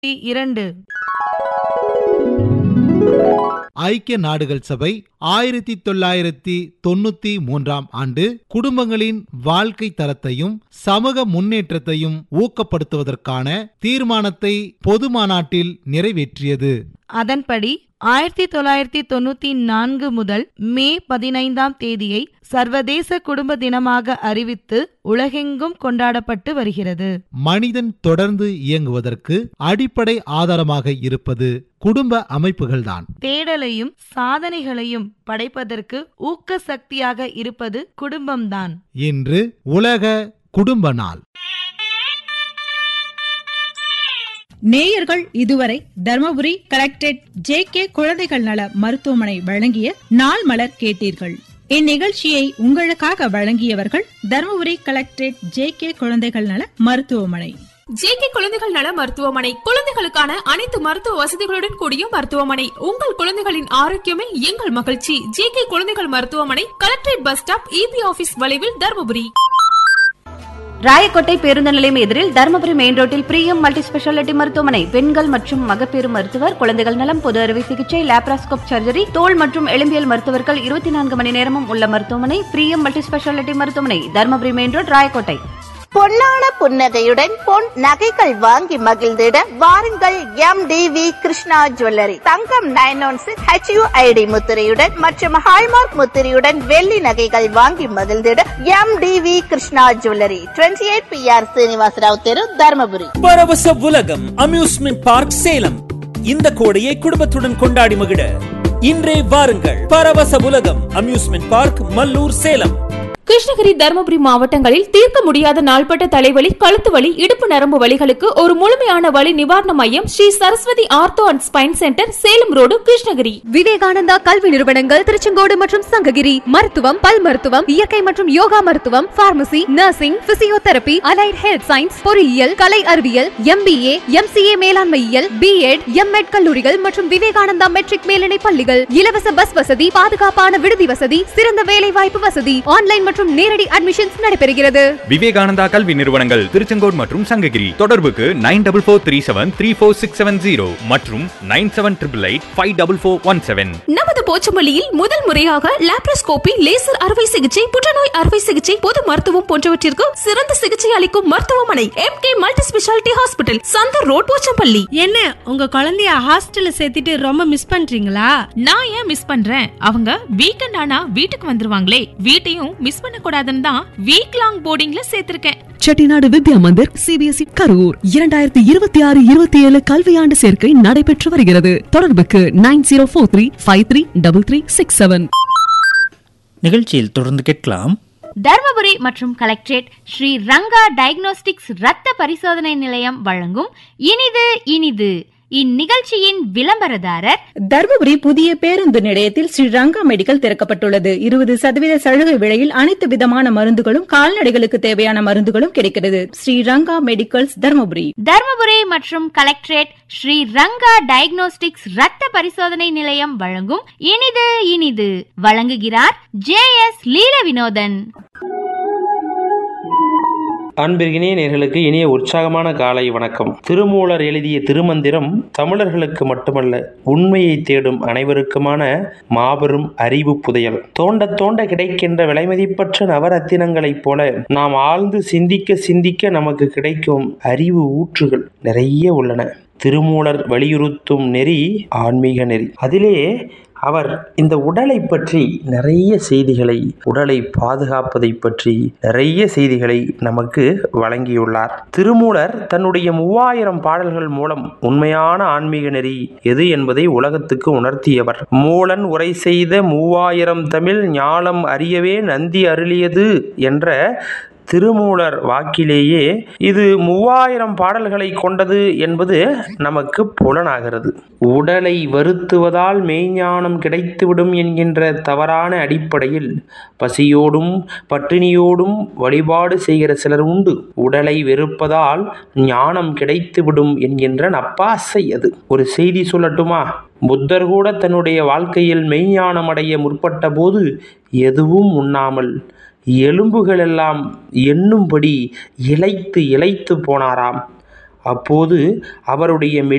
இரண்டு ஐக்கிய நாடுகள் சபை ஆயிரத்தி தொள்ளாயிரத்தி தொண்ணூத்தி மூன்றாம் ஆண்டு குடும்பங்களின் வாழ்க்கை தரத்தையும் சமூக முன்னேற்றத்தையும் ஊக்கப்படுத்துவதற்கான தீர்மானத்தை பொது மாநாட்டில் நிறைவேற்றியது அதன்படி ஆயிரத்தி தொள்ளாயிரத்தி தொண்ணூத்தி நான்கு முதல் மே பதினைந்தாம் தேதியை சர்வதேச குடும்ப தினமாக அறிவித்து உலகெங்கும் கொண்டாடப்பட்டு வருகிறது மனிதன் தொடர்ந்து இயங்குவதற்கு அடிப்படை ஆதாரமாக இருப்பது குடும்ப அமைப்புகள்தான் தேடலையும் சாதனைகளையும் படைப்பதற்கு ஊக்க சக்தியாக இருப்பது குடும்பம்தான் இன்று உலக குடும்ப நாள் நேயர்கள் இதுவரை தர்மபுரி கலெக்டரேட் ஜே கே குழந்தைகள் நல மருத்துவமனை வழங்கிய நாள் மலர் கேட்டீர்கள் இந்நிகழ்ச்சியை உங்களுக்காக வழங்கியவர்கள் தர்மபுரி கலெக்டரேட் ஜே கே குழந்தைகள் நல மருத்துவமனை ஜேகே குழந்தைகள் நல மருத்துவமனை குழந்தைகளுக்கான அனைத்து மருத்துவ வசதிகளுடன் கூடிய மருத்துவமனை உங்கள் குழந்தைகளின் ஆரோக்கியமே எங்கள் மகிழ்ச்சி ஜேகே குழந்தைகள் மருத்துவமனை collectorate bus stop EB office வளைவில் தருமபுரி ராயக்கோட்டை பேருந்து நிலையம் எதிரில் தருமபுரி மெயின் ரோட்டில் பிரியம் மல்டி ஸ்பெஷாலிட்டி மருத்துவமனை பெண்கள் மற்றும் மகப்பேறு மருத்துவர் குழந்தைகள் நலம் பொது அறுவை சிகிச்சை லேப்ராஸ்கோப் சர்ஜரி தோல் மற்றும் எலும்பியல் மருத்துவர்கள் இருபத்தி நான்கு மணி நேரமும் உள்ள மருத்துவமனை பிரியம் மல்டி ஸ்பெஷாலிட்டி மருத்துவமனை தருமபுரி மெயின் ரோட் ராயக்கோட்டை பொன்னான புன்னகையுடன் பொன் நகைகள் வாங்கி மகிழ்ந்திட வாருங்கள் M T V Krishna jewellery தங்கம் நைன் ஒன் சிக்ஸ் ஹெச்யூஐடி முத்திரையுடன் மற்றும் ஹால்மார்க் முத்திரையுடன் வெள்ளி நகைகள் வாங்கி மகிழ்ந்திட M T V Krishna jewellery twenty eight P R Srinivasarao தெரு தர்மபுரி பரவச உலகம் அம்யூஸ்மெண்ட் பார்க் சேலம் இந்த கோடையை குடும்பத்துடன் கொண்டாடி மகிழ இன்றே வாருங்கள் பரவச உலகம் அம்யூஸ்மெண்ட் பார்க் மல்லூர் சேலம் கிருஷ்ணகிரி தருமபுரி மாவட்டங்களில் தீர்க்க முடியாத நாள்பட்ட தலைவலி கழுத்து வலி இடுப்பு நரம்பு வலிகளுக்கு ஒரு முழுமையான வலி நிவாரண மையம் Sri Saraswathi ortho and spine centre Salem road Krishnagiri Vivekananda கல்வி நிறுவனங்கள் திருச்செங்கோடு மற்றும் சங்ககிரி மருத்துவம் பல் மருத்துவம் இயற்கை மற்றும் யோகா மருத்துவம் pharmacy nursing physiotherapy allied health science பொறியியல் கலை அறிவியல் எம்பிஏ எம்சிஏ மேலாண்மையியல் பிஎட் எம்எட் கல்லூரிகள் மற்றும் விவேகானந்தா மெட்ரிக் மேல்நிலை பள்ளிகள் இலவச பஸ் வசதி பாதுகாப்பான விடுதி வசதி சிறந்த வேலை வாய்ப்பு வசதி ஆன்லைன் மற்றும் நேரடி அட்மிஷன்ஸ் நடைபெறுகிறது விவேகானந்தா கல்வி நிறுவனங்கள் திருச்செங்கோடு மற்றும் சங்ககிரி தொடர்புக்கு nine double four three seven three four six seven zero மற்றும் nine seven triple eight five double four one seven நமது போச்சமல்லியில் முதல் முறையாக லாப்ரோஸ்கோபி லேசர் அறுவை சிகிச்சை புற்றுநோய் அறுவை சிகிச்சை பொது மருத்துவம் போன்றவற்றிற்கு சிறந்த சிகிச்சை அளிக்கும் மருத்துவமனை M K multi speciality hospital Chandar road Pochampalli என்ன உங்க குழந்தைய ஹாஸ்டல்ல சேர்த்துட்டு ரொம்ப மிஸ் பண்றீங்களா நான் ஏன் மிஸ் பண்றேன் அவங்க வீக்கெண்ட் ஆனா வீட்டுக்கு வந்துருவாங்களே வீட்டையும் மிஸ் பண்ண கூடாதுன்னு தான் வீக் லாங் போர்டிங்ல சேர்த்திருக்கேன் செட்டிநாடு வித்யா மந்திர் சிபிஎஸ்இ கரூர் இரண்டாயிரத்தி இருபத்தி ஆறு இருபத்தி ஏழு கல்வியாண்டு சேர்க்கை நடைபெற்று வருகிறது தொடர்புக்கு nine zero four three five three double three six seven நிகழ்ச்சியில் தொடர்ந்து கேட்கலாம் தர்மபுரி மற்றும் கலெக்டரேட் ஸ்ரீ ரங்கா டயக்னோஸ்டிக்ஸ் ரத்த பரிசோதனை நிலையம் வழங்கும் இனிது இனிது இந்நிகழ்ச்சியின் விளம்பரதாரர் தர்மபுரி புதிய பேருந்து நிலையத்தில் ஸ்ரீ ரங்கா மெடிக்கல் திறக்கப்பட்டுள்ளது இருபது சதவீத சலுகை விலையில் அனைத்து விதமான மருந்துகளும் கால்நடைகளுக்கு தேவையான மருந்துகளும் கிடைக்கிறது ஸ்ரீ ரங்கா மெடிக்கல்ஸ் தர்மபுரி தர்மபுரி மற்றும் கலெக்டரேட் ஸ்ரீ ரங்கா டயக்னோஸ்டிக்ஸ் ரத்த பரிசோதனை நிலையம் வழங்கும் இனிது இனிது வழங்குகிறார் ஜே எஸ் லீல வினோதன் அன்பிற்கினே நேர்களுக்கு இனிய உற்சாகமான காலை வணக்கம் திருமூலர் எழுதிய திருமந்திரம் தமிழர்களுக்கு மட்டுமல்ல உண்மையை தேடும் அனைவருக்குமான மாபெரும் அறிவு புதையல் தோண்ட தோண்ட கிடைக்கின்ற விலைமதிப்பற்ற நவரத்தினங்களைப் போல நாம் ஆழ்ந்து சிந்திக்க சிந்திக்க நமக்கு கிடைக்கும் அறிவு ஊற்றுகள் நிறைய உள்ளன திருமூலர் வலியுறுத்தும் நெறி ஆன்மீக நெறி அதிலே அவர் இந்த உடலை பற்றி நிறைய செய்திகளை உடலை பாதுகாப்பதை பற்றி நிறைய செய்திகளை நமக்கு வழங்கியுள்ளார் திருமூலர் தன்னுடைய மூவாயிரம் பாடல்கள் மூலம் உண்மையான ஆன்மீக நெறி எது என்பதை உலகத்துக்கு உணர்த்தியவர் மூலன் உரை செய்த மூவாயிரம் தமிழ் ஞாலம் அறியவே நந்தி அருளியது என்ற திருமூலர் வாக்கிலேயே இது மூவாயிரம் பாடல்களை கொண்டது என்பது நமக்கு புலனாகிறது உடலை வருத்துவதால் மெய்ஞானம் கிடைத்துவிடும் என்கின்ற தவறான அடிப்படையில் பசியோடும் பட்டினியோடும் வழிபாடு செய்கிற சிலர் உண்டு உடலை வெறுப்பதால் ஞானம் கிடைத்துவிடும் என்கின்ற நப்பாசை அது ஒரு செய்தி சொல்லட்டுமா புத்தர் கூட தன்னுடைய வாழ்க்கையில் மெய்ஞானம் அடைய முற்பட்ட போது எதுவும் உண்ணாமல் எலும்புகளெல்லாம் எண்ணும்படி இழைத்து இழைத்து போனாராம் அப்போது அவருடைய